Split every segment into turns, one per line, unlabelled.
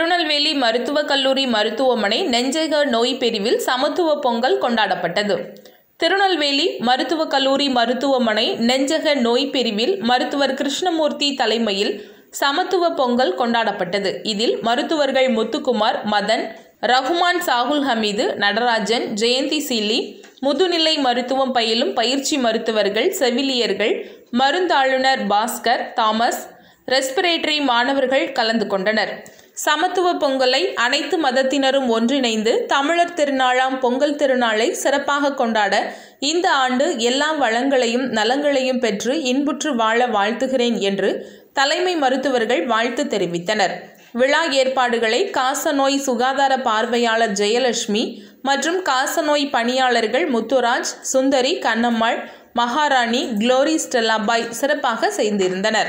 திருநெல்வேலி மருத்துவக் கல்லூரி மருத்துவமனை நெஞ்சக நோய் பிரிவில் சமத்துவ பொங்கல் கொண்டாடப்பட்டது திருநெல்வேலி மருத்துவக் கல்லூரி மருத்துவமனை நெஞ்சக நோய் பிரிவில் மருத்துவர் கிருஷ்ணமூர்த்தி தலைமையில் சமத்துவ பொங்கல் கொண்டாடப்பட்டது இதில் மருத்துவர்கள் முத்துக்குமார் மதன் ரகுமான் சாகுல் ஹமீது நடராஜன் ஜெயந்தி சீலி முதுநிலை மருத்துவம் பயிலும் பயிற்சி மருத்துவர்கள் செவிலியர்கள் மருந்தாளுநர் பாஸ்கர் தாமஸ் ரெஸ்பிரேட்டரி மாணவர்கள் கலந்து கொண்டனர் சமத்துவ பொங்கலை அனைத்து மதத்தினரும் ஒன்றிணைந்து தமிழர் திருநாளாம் பொங்கல் திருநாளை சிறப்பாக கொண்டாட இந்த ஆண்டு எல்லா வளங்களையும் நலங்களையும் பெற்று இன்புற்று வாழ வாழ்த்துகிறேன் என்று தலைமை மருத்துவர்கள் வாழ்த்து தெரிவித்தனர் விழா ஏற்பாடுகளை காசநோய் சுகாதார பார்வையாளர் ஜெயலட்சுமி மற்றும் காசநோய் பணியாளர்கள் முத்துராஜ் சுந்தரி கண்ணம்மாள் மகாராணி குளோரி ஸ்டெல்லாபாய் சிறப்பாக செய்திருந்தனர்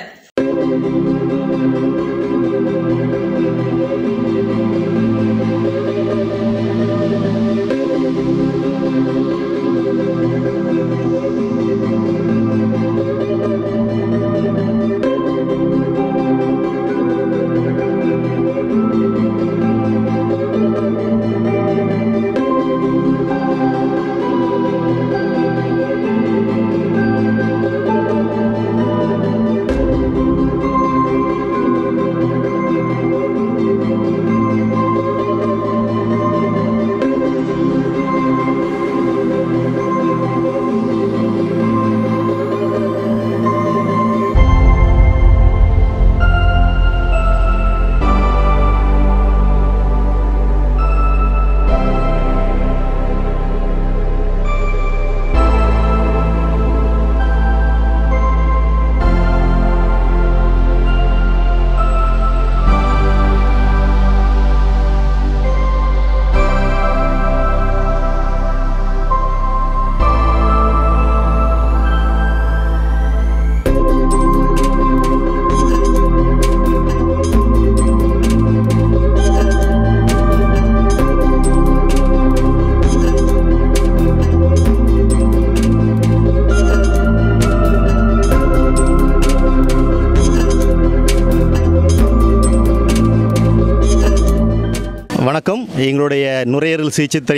வணக்கம் எங்களுடைய நுரையீரல் சிகிச்சை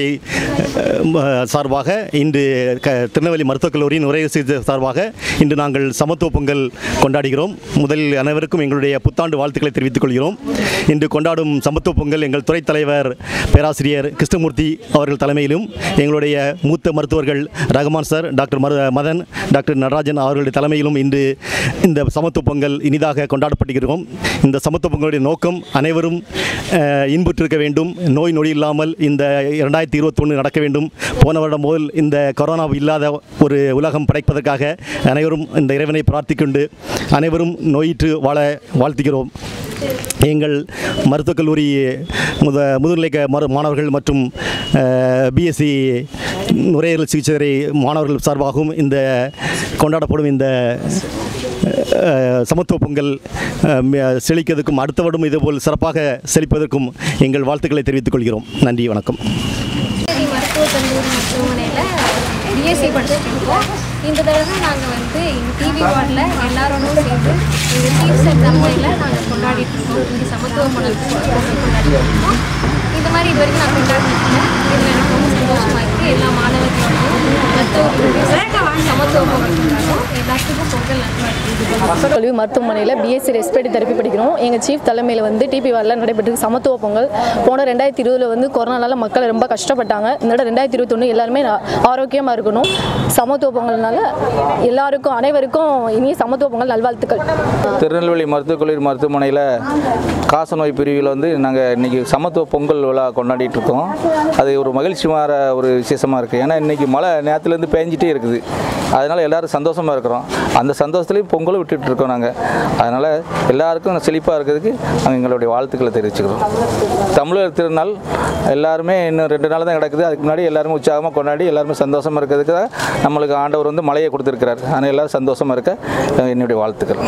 அஹ், சார்பாக இன்று க திருநெல்வேலி மருத்துவக் கல்லூரி நுரையீரல் சிகிச்சை சார்பாக இன்று நாங்கள் சமத்துவ பொங்கல் கொண்டாடுகிறோம் முதலில் அனைவருக்கும் எங்களுடைய புத்தாண்டு வாழ்த்துக்களை தெரிவித்துக் கொள்கிறோம் இன்று கொண்டாடும் சமத்துவ பொங்கல் எங்கள் துறைத் தலைவர் பேராசிரியர் கிருஷ்ணமூர்த்தி அவர்கள் தலைமையிலும் எங்களுடைய மூத்த மருத்துவர்கள் ரகுமான் சார் டாக்டர் மரு மதன் டாக்டர் நடராஜன் அவர்களுடைய தலைமையிலும் இன்று இந்த சமத்துவ பொங்கல் இனிதாக கொண்டாடப்படுகிறோம் இந்த சமத்துவ பொங்கலுடைய நோக்கம் அனைவரும் அஹ், இன்புற்றிருக்க வேண்டும் நோய் நொடி இல்லாமல் இந்த இரண்டாயிரத்தி இருபத்தொன்று நடக்க வேண்டும் போன வருடம் முதல் இந்த கொரோனா இல்லாத ஒரு உலகம் படைப்பதற்காக அனைவரும் இந்த இறைவனை பிரார்த்திக்கொண்டு அனைவரும் நோயிற்று வாழ வாழ்த்துகிறோம் எங்கள் மருத்துவக் கல்லூரி முத முதுநிலை க- மரு மாணவர்கள் மற்றும் பிஎஸ்சி நுரையீரல் சிகிச்சை மாணவர்கள் சார்பாகவும் இந்த கொண்டாடப்படும் இந்த அஹ், சமத்துவ பொங்கல் அஹ், ம- செழிக்கிறதுக்கும் அடுத்த வருடம் இதுபோல் சிறப்பாக செழிப்பதற்கும் எங்கள் வாழ்த்துக்களை தெரிவித்துக் கொள்கிறோம் நன்றி வணக்கம்
கிருஷ்ணகிரி மருத்துவக் கல்லூரி மருத்துவமனையில் பிஎஸ்சி படிச்சுட்டு இருக்கோம் இந்த தடவை நாங்கள் வந்து எங்கள் டிவி வார்டில் எல்லாரோடும் சேர்ந்து எங்கள் சீஃப் சார் தலைமையில் நாங்கள் கொண்டாடிட்டு இருக்கோம் இங்கே சமத்துவ பொங்கல் கொண்டாடிட்டு இருக்கோம் இந்த மாதிரி இது வரைக்கும் நான் கொண்டாடிட்டு இருக்கேன் இதில் எனக்கு ரொம்ப சந்தோஷமாக இருக்குது எல்லா மாணவர்களுக்கும் மருத்துவர்களுக்கும் சமத்துவ பொங்கல் கொண்டாடுறோம் எல்லாத்துக்கும் பொங்கல் நல்வாழ்த்து
கல்வி மருத்துவமனையில் பிஎஸ்சி ரெஸ்பிரேட்டரி தெரப்பி படிக்கிறோம் எங்கள் சீஃப் தலைமையில் வந்து டிபி வாரில் நடைபெற்று சமத்துவ பொங்கல் போன ரெண்டாயிரத்தி இருபதில் வந்து கொரோனால மக்கள் ரொம்ப கஷ்டப்பட்டாங்க இந்த தடவை ரெண்டாயிரத்தி இருபத்தொன்று எல்லாருமே நா- ஆரோக்கியமாக இருக்கணும் சமத்துவ பொங்கல்னால எல்லாருக்கும் அனைவருக்கும் இனிய சமத்துவ பொங்கல் நல்வாழ்த்துக்கள்
திருநெல்வேலி மருத்துவக் கல்லூரி மருத்துவமனையில் காசநோய் பிரிவில் வந்து நாங்கள் இன்றைக்கி சமத்துவ பொங்கல் விழா கொண்டாடிட்டு இருக்கோம் அது ஒரு மகிழ்ச்சி மாற ஒரு விசேஷமாக இருக்குது ஏன்னா இன்றைக்கி மழை நேரத்துலேருந்து பேஞ்சிட்டே இருக்குது அதனால் எல்லோரும் சந்தோஷமாக இருக்கிறோம் அந்த சந்தோஷத்துலேயும் பொங்கலும் விட்டுட்டு இருக்கோம் நாங்கள் அதனால் எல்லாருக்கும் செழிப்பாக இருக்கிறதுக்கு நாங்கள் எங்களுடைய வாழ்த்துக்களை தெரிவிச்சுக்கிறோம் தமிழர் திருநாள் எல்லாருமே இன்னும் ரெண்டு நாள் தான் கிடக்குது அதுக்கு முன்னாடி எல்லாருமே உற்சாகமாக கொண்டாடி எல்லாருமே சந்தோஷமாக இருக்கிறதுக்கு தான் நம்மளுக்கு ஆண்டவர் வந்து மழையை கொடுத்துருக்கிறார் அதனால் எல்லாரும் சந்தோஷமாக இருக்க அஹ், என்னுடைய வாழ்த்துக்கள்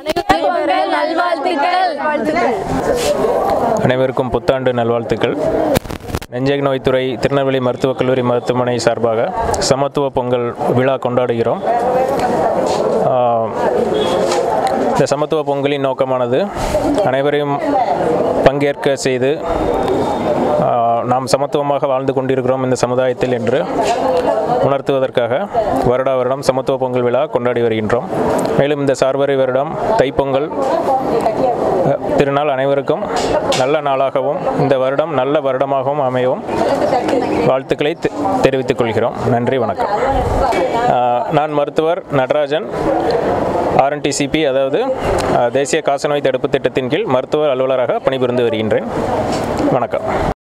அனைவருக்கும் புத்தாண்டு நல்வாழ்த்துக்கள் நெஞ்சக நோய்த்துறை திருநெல்வேலி மருத்துவக் கல்லூரி மருத்துவமனை சார்பாக சமத்துவ பொங்கல் விழா கொண்டாடுகிறோம் ஆஹ், இந்த சமத்துவ பொங்கலின் நோக்கமானது அனைவரையும் பங்கேற்க செய்து ஆஹ், நாம் சமத்துவமாக வாழ்ந்து கொண்டிருக்கிறோம் இந்த சமுதாயத்தில் என்று உணர்த்துவதற்காக வருடா வருடம் சமத்துவ பொங்கல் விழா கொண்டாடி வருகின்றோம் மேலும் இந்த சார்வரி வருடம் தைப்பொங்கல் அஹ், திருநாள் அனைவருக்கும் நல்ல நாளாகவும் இந்த வருடம் நல்ல வருடமாகவும் அமையவும் வாழ்த்துக்களை தெ- தெரிவித்துக் கொள்கிறோம் நன்றி வணக்கம் ஆஹ், நான் மருத்துவர் நடராஜன் ஆர்என்டிசிபி அதாவது ஆஹ், தேசிய காசநோய் தடுப்பு திட்டத்தின் கீழ் மருத்துவ அலுவலராக பணிபுரிந்து வருகின்றேன் வணக்கம்